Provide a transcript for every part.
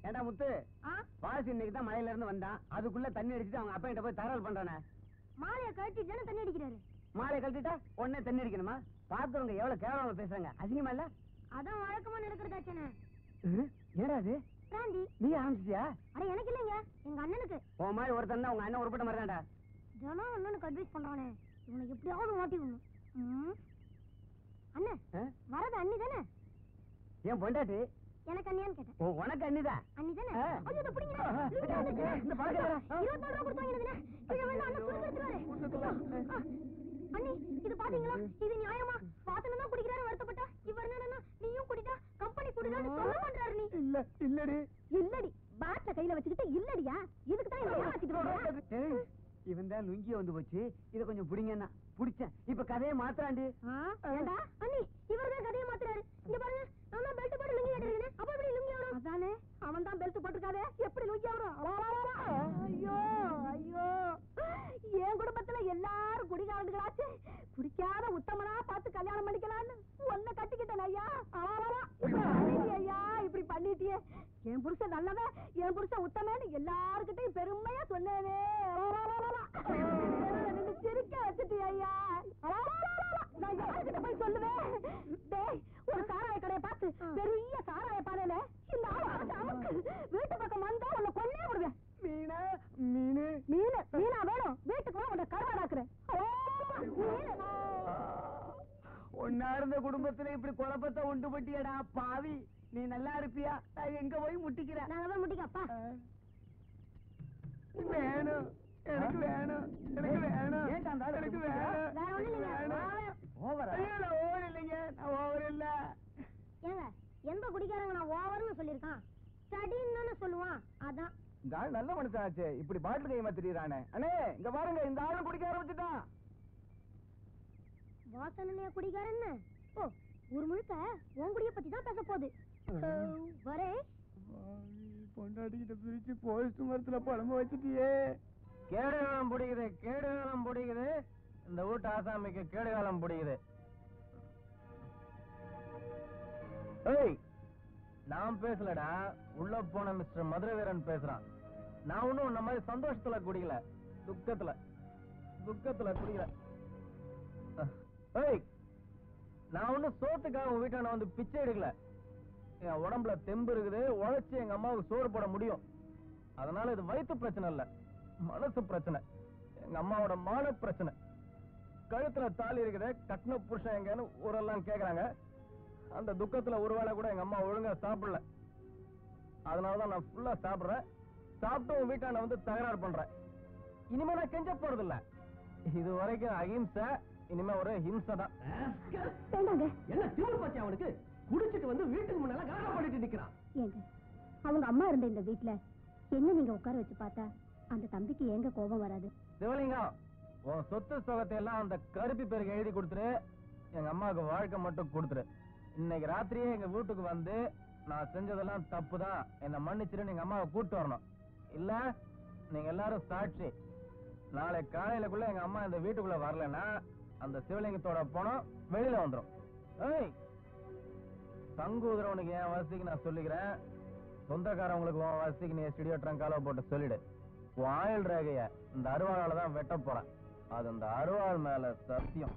ஏண்டா முத்து ஆ வாசி இன்னைக்கு தான் மலையில இருந்து வந்தான் அதுக்குள்ள தண்ணி அடிச்சுட்டு அவங்க அப்பா கிட்ட போய் தகராறு பண்றானே மாலையை கழட்டிட்டு தண்ணி அடிக்கிறாரு மாலை கழட்டிட்டா உடனே தண்ணி அடிக்கணுமா பாக்குறவங்க எவ்வளவு கேவலமா பேசுறாங்க அசிங்கமா இல்ல அதான் வழக்கமா நடக்கிறதாச்சனே ஏடா அது பிராந்தி நீ ஆரம்பிச்சியா அட எனக்கு இல்லைங்க எங்க அண்ணனுக்கு உன் மாதிரி ஒருத்தன் தான் உங்க அண்ணன் உருப்பட்ட மாதிரி தான்டா ஜனம் அண்ணனுக்கு அட்வைஸ் பண்றானே இவனுக்கு எப்படியாவது மாட்டி விடணும் ம். அண்ணன் ஆ? வரது அண்ணி தானே என் பொண்டாட்டி எனக்கு அண்ணியான்னு கேட்டேன் உ- உனக்கு அண்ணிதான் அண்ணி தானே ஆ. ஐயோ இதை பிடிங்க ஆ, ஆ, இந்த பழக்கம் இல்ல. ஆ. இருபத்தாறு ரூபா கொடுத்து வாங்கினதுனே கீழே விழுந்து அண்ணன் சுடுக்கெடுத்துருவாரு ஆ. அண்ணி இது பாத்தீங்களா இது நியாயமா பாத்தனம் தான் குடிக்கிறாரு வருத்தப்பட்டா இவர் என்னன்னா நீயும் குடிட்டா கம்பெனி குடிடான்னு சொல்ல பண்றாரு நீ இல்ல இல்லடி இல்லடி பாட்டில கையில வச்சுக்கிட்டு இல்லடியா இதுக்கு தான் என்ன ஏமாத்திட்டு போறேன் ஏய், இவன் தான் லுங்கி வந்து போச்சு இத கொஞ்சம் புடிங்கன்னா புடிச்சேன் இப்ப கதையை மாத்துறாண்டி ஏண்டா அண்ணி இவர்தான் கதையை மாத்துறாரு இங்க பாருங்க நான் தான் பெல்ட் போட்டு லுங்கி கட்டிருக்கேன் அப்ப எப்படி லுங்கி வரும் அதானே அவன் தான் பெல்ட் போட்டிருக்காதே எப்படி லுங்கி வரும் வா, வா, வா, வா. ஐயோ ஐயோ என் குடும்பத்துல எல்லாரும் குடிகாரண்டுகளாச்சு குடிக்காத உத்தமனா பார்த்து கல்யாணம் பண்ணிக்கலாம்னு ஒன்ன கட்டிக்கிட்டேன் ஐயா வா, வா, வா. அழகி ஐயா இப்படி பண்ணிட்டியே என் புருஷன் நல்லவன் என் புருஷன் உத்தமன்னு எல்லாருக்கிட்டையும் பெருமையா சொன்னேனே வா, வா, வா, வா, வா. நின்னு சிரிக்க வச்சுட்டியே ஐயா வா, வா, வா, வா, வா. நான் யார்கிட்ட போய் சொல்லுவேன் டேய் ஒரு சாராய கடையை பார்த்து பெரிய சாராய பானையில இந்த ஆளை போட்டு அமுக்கு வீட்டு பக்கம் வந்தா உன்னை கொன்னே விடுவேன் மீனா மீனு மீன் மீனா வேணும் வீட்டுக்கு வா உன்னை கருவாடாக்குறேன் மீன் ஒன்னா இருந்த குடும்பத்துல இப்படி குழப்பத்தை உண்டு பட்டியடா பாவி நீ நல்லா இருப்பியா நான் எங்க போய் முட்டிக்கிறேன் நாங்க போய் முட்டிக்கப்பா வேணும் எனக்கு வேணும் எனக்கு வேணும் ஏன்டா அந்த ஆளு எனக்கு இப்படி வேணும் வேற ஒண்ணும் இல்லைங்க வேணும். வாவே. ஓவரா ஐயோ, நான் ஓவர் இல்லைங்க நான் ஓவர் இல்ல ஏங்க எந்த குடிக்காரங்க நான் ஓவர்னு சொல்லியிருக்கான் ஸ்டடின்னு தானே சொல்லுவான் அதான் இந்த ஆள் நல்ல மனுஷனாச்சே இப்படி பாட்டில் கைமா திரியறானே அண்ணே இங்க பாருங்க இந்த ஆளும் குடிக்க ஆரம்பிச்சுட்டான் வாசனையா குடிக்காரன்னு ஓ ஊர் முழுக்க உன் குடிய பத்தி தான் பேச போகுது வரே பொண்டாட்டிக்கிட்ட பிரிச்சு போஸ்ட் மரத்துல பழம்ப வச்சுட்டியே கேடு காலம் பிடிக்குது கேடு காலம் பிடிக்குது இந்த வீட்டு ஆசாமிக்கு கேடு காலம் பிடிக்குது ஏய் நான் பேசலடா உள்ள போன மிஸ்டர் மதுரை வீரன் பேசுறான் நான் ஒண்ணும் உன்ன மாதிரி சந்தோஷத்துல குடிக்கல துக்கத்துல துக்கத்துல குடிக்கல அஹ், ஏய் நான் ஒண்ணும் சோத்துக்காக உன் வீட்டான வந்து பிச்சை எடுக்கல என் உடம்புல தெம்பு இருக்குது உழைச்சு எங்க அம்மாவுக்கு சோறு போட முடியும் அதனால இது வயிற்று பிரச்சனை இல்ல மனசு பிரச்சனை எங்க அம்மாவோட மான பிரச்சனை கழுத்துல தாலி இருக்குது கட்டின புருஷன் எங்கன்னு ஊரெல்லாம் கேக்குறாங்க அந்த துக்கத்துல ஒரு வேளை கூட எங்க அம்மா ஒழுங்கா சாப்பிடல அதனாலதான் நான் ஃபுல்லா சாப்பிடுறேன் சாப்பிட்டு உன் வீட்டாண்ட வந்து தகராறு பண்றேன் இனிமே நான் கெஞ்ச போறது இல்ல இது வரைக்கும் அஹிம்சை இனிமே ஒரு ஹிம்சை தான் வேண்டாங்க என்ன திமிரு பத்தி அவனுக்கு குடிச்சிட்டு வந்து வீட்டுக்கு முன்னால கலகம் பண்ணிட்டு நிக்கிறான் ஏங்க அவங்க அம்மா இருந்த இந்த வீட்ல என்ன நீங்க உட்கார வச்சு பார்த்தா அந்த தம்பிக்கு ஏங்க கோபம் வராது சிவலிங்கம் உன் சொத்து சுகத்தை எல்லாம் அந்த கருப்பி பேருக்கு எழுதி கொடுத்துரு எங்க அம்மாவுக்கு வாழ்க்கை மட்டும் கொடுத்துரு இன்னைக்கு ராத்திரியே எங்க வீட்டுக்கு வந்து நான் செஞ்சதெல்லாம் தப்பு தான் என்ன மன்னிச்சிரு எங்க அம்மாவை கூட்டு வரணும் இல்ல நீங்க எல்லாரும் சாட்சி நாளை காலையிலக்குள்ள எங்க அம்மா இந்த வீட்டுக்குள்ள வரலன்னா அந்த சிவலிங்கத்தோட பணம் வெளியில வந்துரும் ஏய் தங்குதுறவனுக்கு என் வசதிக்கு நான் சொல்லிக்கிறேன் சொந்தக்காரவங்களுக்கு உன் வசதிக்கு நீ ஸ்டுடியோ ட்ரங்கால போட்டு சொல்லிடு உன் ஆயுள் ரேகைய இந்த அருவாளால தான் வெட்ட போறேன் அது இந்த அருவாள் மேல சத்தியம்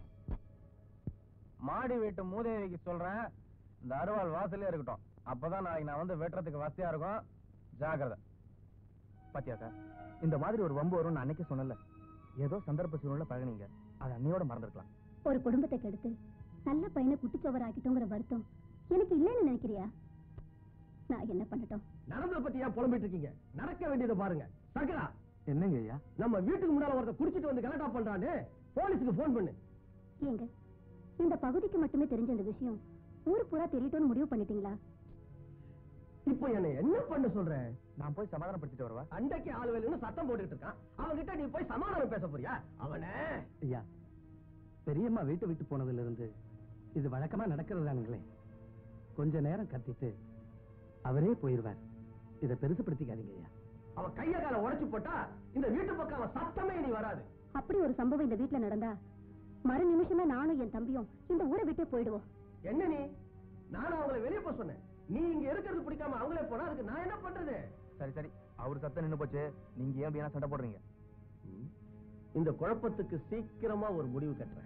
மாடி வீட்டு மூதேவிக்கு சொல்றேன் இந்த அருவாள் வாசலே இருக்கட்டும் அப்பதான் நாளைக்கு நான் வந்து வெட்டுறதுக்கு வசதியா இருக்கும் ஜாக்கிரதை பாத்தியாக்கா இந்த மாதிரி ஒரு வம்பு வரும்னு அன்னைக்கு சொன்னல ஏதோ சந்தர்ப்ப சூழ்நிலை பழகுனீங்க அது அன்னையோட மறந்துருக்கலாம் ஒரு குடும்பத்தை கெடுத்து நல்ல பையனை குட்டிச்சோவர் ஆக்கிட்டோங்கிற வருத்தம் எனக்கு இல்லைன்னு நினைக்கிறியா நான் என்ன பண்ணட்டும் நடந்தத பத்தி ஏன் புலம்பிட்டு இருக்கீங்க நடக்க வேண்டியதை பாருங்க சங்கரா என்னங்க ஐயா நம்ம வீட்டுக்கு முன்னால ஒருத்தர் குடிச்சிட்டு வந்து கலாட்டா பண்றான்னு போலீஸுக்கு போன் பண்ணு ஏங்க இந்த பகுதிக்கு மட்டுமே தெரிஞ்ச இந்த விஷயம் ஊரு பூரா தெரியட்டும்னு முடிவு பண்ணிட்டீங்களா இப்போ என்ன என்ன பண்ண சொல்ற நான் போய் சமாதானப்படுத்திட்டு வரவா அண்டைக்கு ஆள் வேலைன்னு சத்தம் போட்டுட்டு இருக்கான் அவன்கிட்ட நீ போய் சமாதானம் பேச போறியா அவனே ஐயா பெரியம்மா வீட்டை விட்டு போனதுல இருந்து இது வழக்கமா நடக்கிறதானுங்களே கொஞ்ச நேரம் கத்திட்டு அவரே போயிருவார் இத பெருசுப்படுத்திக்காதீங்க ஐயா அவன் கைய கால உடைச்சு போட்டா இந்த வீட்டு பக்கம் அவன் சத்தமே இனி வராது அப்படி ஒரு சம்பவம் இந்த வீட்ல நடந்தா மறு நிமிஷமே நானும் என் தம்பியும் இந்த ஊரை விட்டே போயிடுவோம் என்ன நீ நானும் அவங்களை வெளியே போக சொன்னேன் நீ இங்க இருக்கிறது பிடிக்காம அவங்களே போனா அதுக்கு நான் என்ன பண்றது சரி சரி அவர் சத்தம் நின்னு போச்சு நீங்க ஏன் இப்படி சண்டை போடுறீங்க இந்த குழப்பத்துக்கு சீக்கிரமா ஒரு முடிவு கட்டுறேன்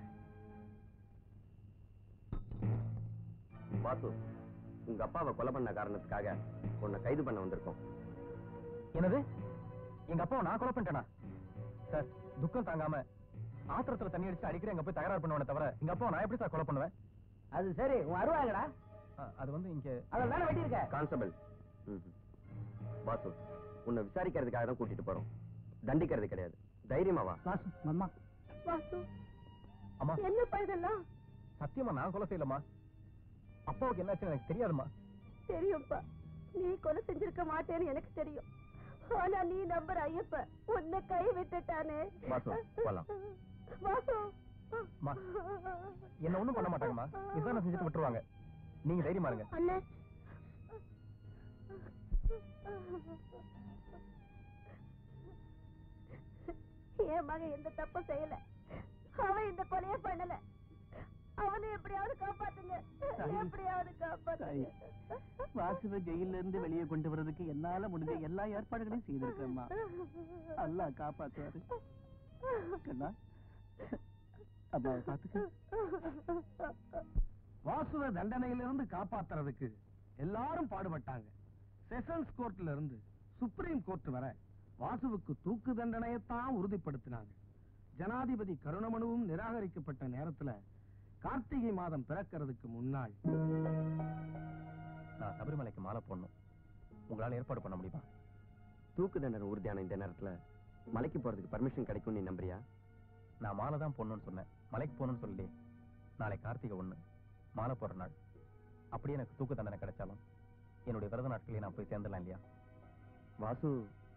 வாசு உங்க அப்பாவை கொலை பண்ண காரணத்துக்காக உன்னை கைது பண்ண வந்திருக்கோம் என்னது எங்க அப்பாவை நான் கொலை பண்ணிட்டேனா சார் துக்கம் தாங்காம ஆத்திரத்துல தண்ணி அடிச்சு அடிக்கடி அங்க போய் தகராறு பண்ணுவேனே தவிர எங்க அப்பாவை நான் எப்படி சார் கொலை பண்ணுவேன் அது சரி உன் அருவாங்கடா அ, அது வந்து இங்க அதை தானே வெட்டியிருக்க கான்ஸ்டபிள் வாசு உன்னை விசாரிக்கிறதுக்காக தான் கூட்டிட்டு போறோம் தண்டிக்கிறது கிடையாது தைரியமா வா வாசு அம்மா வாசு அம்மா என்னப்பா இதெல்லாம் சத்தியமா நான் கொலை செய்யலம்மா அப்பாவுக்கு என்னாச்சுன்னு எனக்கு தெரியாதும்மா தெரியும்ப்பா நீ கொலை செஞ்சிருக்க மாட்டேன்னு எனக்கு தெரியும் ஆனா நீ நம்புற ஐயப்ப உன்னை கை விட்டுட்டானே வாசு, போலாம். வாசு அம்மா, என்ன ஒண்ணும் பண்ண மாட்டாங்கம்மா விசாரணை செஞ்சுட்டு விட்டுருவாங்க நீங்க தைரியமா இருங்க அண்ணே என் மகன் எந்த தப்பும் செய்யல அவன் இந்த கொலையை பண்ணல அவனை எப்படியாவது காப்பாத்துங்க தாயி. எப்படியாவது காப்பாத்துங்க வாசுவ ஜெயில இருந்து வெளியே கொண்டு வர்றதுக்கு என்னால முடிஞ்ச எல்லா ஏற்பாடுகளையும் செய்திருக்கேம்மா அல்லாஹ் காப்பாத்துவாரு கண்ணா அம்மாவை பாத்துக்க வாசுவ தண்டனையிலிருந்து காப்பாத்துறதுக்கு எல்லாரும் பாடுபட்டாங்க செஷன்ஸ் கோர்ட்ல இருந்து சுப்ரீம் கோர்ட் வர வாசுவுக்கு தூக்கு தண்டனையத்தான் உறுதிப்படுத்தினாங்க ஜனாதிபதி கருணமனுவும் நிராகரிக்கப்பட்ட நேரத்துல கார்த்திகை மாதம் பிறக்கிறதுக்கு முன்னாள் நான் சபரிமலைக்கு மாலை போடணும் உங்களால ஏற்பாடு பண்ண முடியுமா தூக்கு தண்டனை உறுதியான இந்த நேரத்துல மலைக்கு போறதுக்கு பர்மிஷன் கிடைக்கும் நீ நம்புறியா நான் மாலை தான் போடணும்னு சொன்னேன் மலைக்கு போகணும்னு சொல்லி நாளை கார்த்திகை ஒண்ணு மாலை போடுற நாள் அப்படியே எனக்கு தூக்கு தண்டனை கிடைச்சாலும் என்னுடைய விரத நாட்களே நான் போய் சேர்ந்துடலாம் இல்லையா வாசு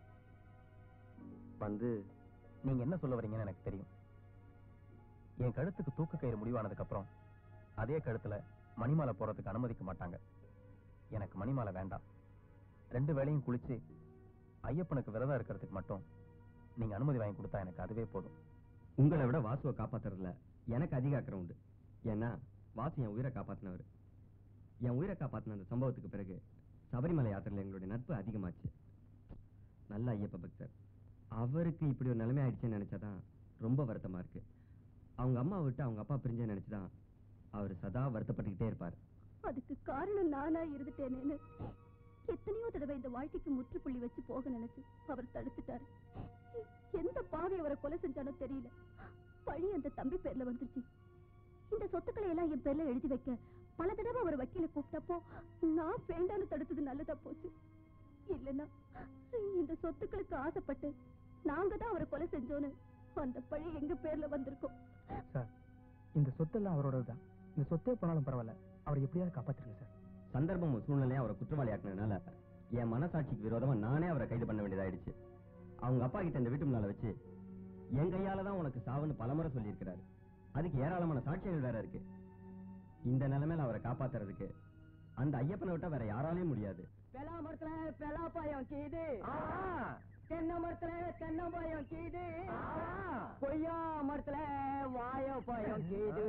வந்து நீங்க என்ன சொல்ல வரீங்கன்னு எனக்கு தெரியும் என் கழுத்துக்கு தூக்கு கயிறு முடிவானதுக்கு அப்புறம் அதே கழுத்துல மணிமாலை போறதுக்கு அனுமதிக்க மாட்டாங்க எனக்கு மணிமாலை வேண்டாம் ரெண்டு வேளையும் குளிச்சு ஐயப்பனுக்கு விரதம் இருக்கிறதுக்கு மட்டும் நீங்க அனுமதி வாங்கி கொடுத்தா எனக்கு அதுவே போதும் உங்களை விட வாசுவை காப்பாத்துறதுல எனக்கு அதிக அக்கறை உண்டு ஏன்னா வாசு என் உயிரை காப்பாத்தினவர் என் உயிரை காப்பாத்தின அந்த சம்பவத்துக்கு பிறகு சபரிமலை யாத்திரையில் எங்களுடைய நட்பு அதிகமாச்சு நல்ல ஐயப்ப பக்தர் அவருக்கு இப்படி ஒரு நிலைமை ஆயிடுச்சுன்னு நினைச்சாதான் ரொம்ப வருத்தமா இருக்கு அவங்க அம்மா விட்டு அவங்க அப்பா பிரிஞ்சே நினைச்சுதான் அவர் சதா வருத்தப்பட்டுக்கிட்டே இருப்பார் அதுக்கு காரணம் நானா இருந்துட்டேனேன்னு எத்தனையோ தடவை இந்த வாழ்க்கைக்கு முற்றுப்புள்ளி வச்சு போக நினைச்சு அவர் தடுத்துட்டாரு எந்த பாவி அவரை கொலை செஞ்சானோ தெரியல பழி அந்த தம்பி பேர்ல வந்துருச்சு இந்த சொத்துக்களை எல்லாம் என் பேர்ல எழுதி வைக்க பல தடவை அவர் வக்கீல கூப்பிட்டப்போ நான் வேண்டான்னு தடுத்தது நல்லதா போச்சு இல்லைன்னா இந்த சொத்துக்களுக்கு ஆசைப்பட்டு நாங்க தான் அவரை கொலை செஞ்சோன்னு அந்த பழி எங்க பேர்ல வந்திருக்கும் சார் இந்த சொத்தெல்லாம் அவரோட தான் இந்த சொத்தே போனாலும் பரவாயில்ல அவர் எப்படியாவது காப்பாத்துருங்க சார் சந்தர்ப்பமும் சூழ்நிலையும் அவரை குற்றவாளி ஆக்குனதுனால என் மனசாட்சிக்கு விரோதமா நானே அவரை கைது பண்ண வேண்டியதாயிடுச்சு அவங்க அப்பா கிட்ட இந்த வீட்டு முன்னால வச்சு என் கையால தான் உனக்கு சாவுன்னு பலமுறை சொல்லியிருக்கிறாரு அதுக்கு ஏராளமான சாட்சியங்கள் வேற இருக்கு இந்த நிலைமையில அவரை காப்பாத்துறதுக்கு அந்த ஐயப்பனை விட்டா வேற யாராலையும் முடியாது பெலா மரத்துல பெலாப்பாயம் கீது தென்னை மரத்துல தென்னம்பாயம் கீது கொய்யா மரத்துல வாழைப்பாயம் கீது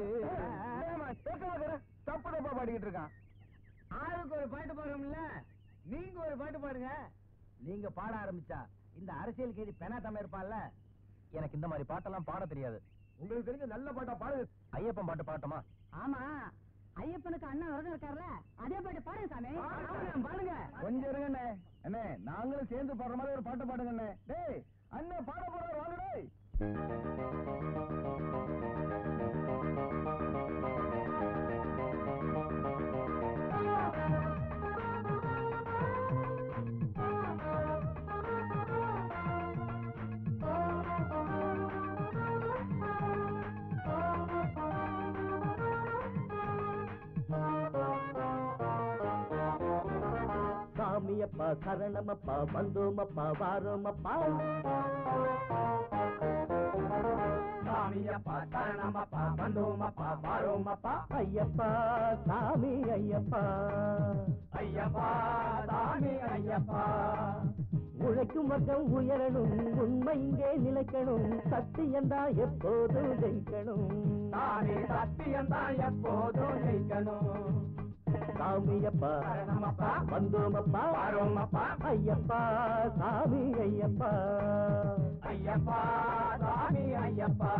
தப்பு தப்பா பாடிக்கிட்டு இருக்கான் ஆளுக்கு ஒரு பாட்டு பாடுறோம்ல நீங்க ஒரு பாட்டு பாடுங்க நீங்க பாட ஆரம்பிச்சா இந்த அரசியல் கேடி பெனா தம்ம இருப்பான்ல எனக்கு இந்த மாதிரி பாட்டெல்லாம் பாட தெரியாது உங்களுக்கு தெரிஞ்ச நல்ல பாட்டா பாடுங்க ஐயப்பன் பாட்டு பாடட்டுமா ஆமா ஐயப்பனுக்கு அண்ணன் விரதம் இருக்காருல்ல அதே பாட்டு பாருங்க சாமி பாடுங்க கொஞ்சம் இருங்கண்ணே அண்ணே நாங்களும் சேர்ந்து பாடுற மாதிரி ஒரு பாட்டு பாடுங்கண்ணே டேய் அண்ணே பாட போறாரு வாங்க டேய் சாமியப்பா சரணமப்பா வந்தோமப்பா வாரோமப்பா சாமியப்பா சரணமப்பா வந்தோமப்பா வாரோமப்பா ஐயப்பா சாமி ஐயப்பா ஐயப்பா சாமி ஐயப்பா உழைக்கும் வர்க்கம் உயரணும் உண்மை இங்கே நிலைக்கணும் சத்தியம்தான் எப்போதும் ஜெயிக்கணும் சாமி சத்தியம்தான் எப்போதும் ஜெயிக்கணும் சாமியப்பா சரணமப்பா. வந்தோமப்பா வாரோமப்பா. ஐயப்பா சாமி ஐயப்பா ஐயப்பா சாமி ஐயப்பா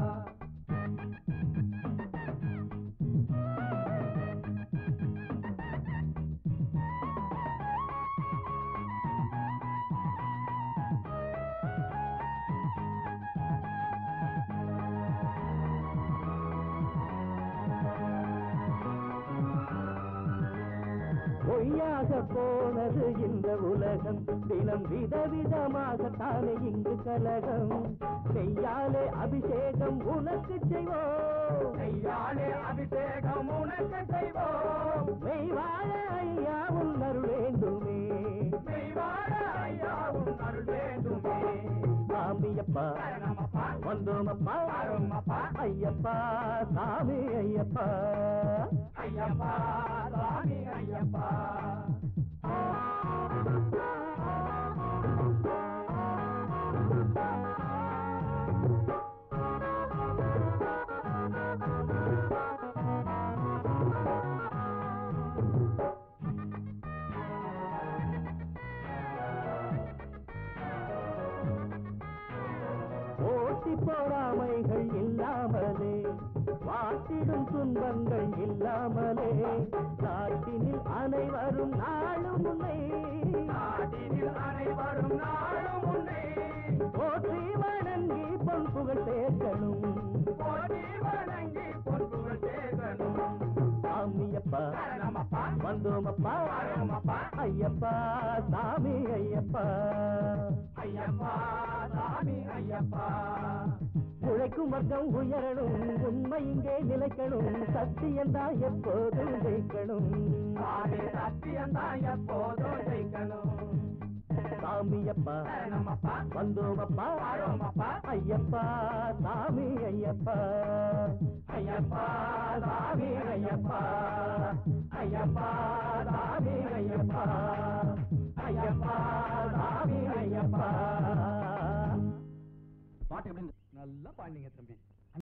பொய்யாக போனது இந்த உலகம் தினம் விதவிதமாகத்தானே இங்கு கலகம் செய்யாலே அபிஷேகம் உனக்கு செய்வோம் கையாலே அபிஷேகம் உனக்கு செய்வோம் மெய் வாழ ஐயா உன் அருள் வேண்டுமே மெய்வாழ ஐயா உன் அருள் வேண்டுமே சாமியப்பா சரணமப்பா வந்தோமப்பா வாரோமப்பா. ஐயப்பா சாமி ஐயப்பா ஐயப்பா சாமி ஐயப்பா போட்டி பொறாமைகள் இல்லாமலே வாட்டிடும் துன்பங்கள் இல்லாமலே நாட்டினில் அனைவரும் நாளும் உன்னை நாட்டினில் அனைவரும் நாளும் உன்னை போற்றி வணங்கி பொன் புகழ் சேர்க்கணும் போற்றி வணங்கி பொன்புகள் சேர்க்கணும் சாமியப்பா சரணமப்பா வந்தோமப்பா வாரோமப்பா. ஐயப்பா சாமி ஐயப்பா ஐயப்பா சாமி ஐயப்பா உழைக்கும் வர்க்கம் உயரணும் உண்மை இங்கே நிலைக்கணும் சத்தியந்தான் எப்போதும் ஜெயிக்கணும் சாமி சத்தியம்தான் எப்போதும் ஜெயிக்கணும் சாமியப்பா சரணமப்பா வந்தோமப்பா வாரோமப்பா. ஐயப்பா சாமி ஐயப்பா ஐயப்பா சாமி ஐயப்பா ஐயப்பா சாமி ஐயப்பா ஐயப்பா சாமி ஐயப்பா பாட்டு எப்படி நல்லா பாண்டிங்க தம்பி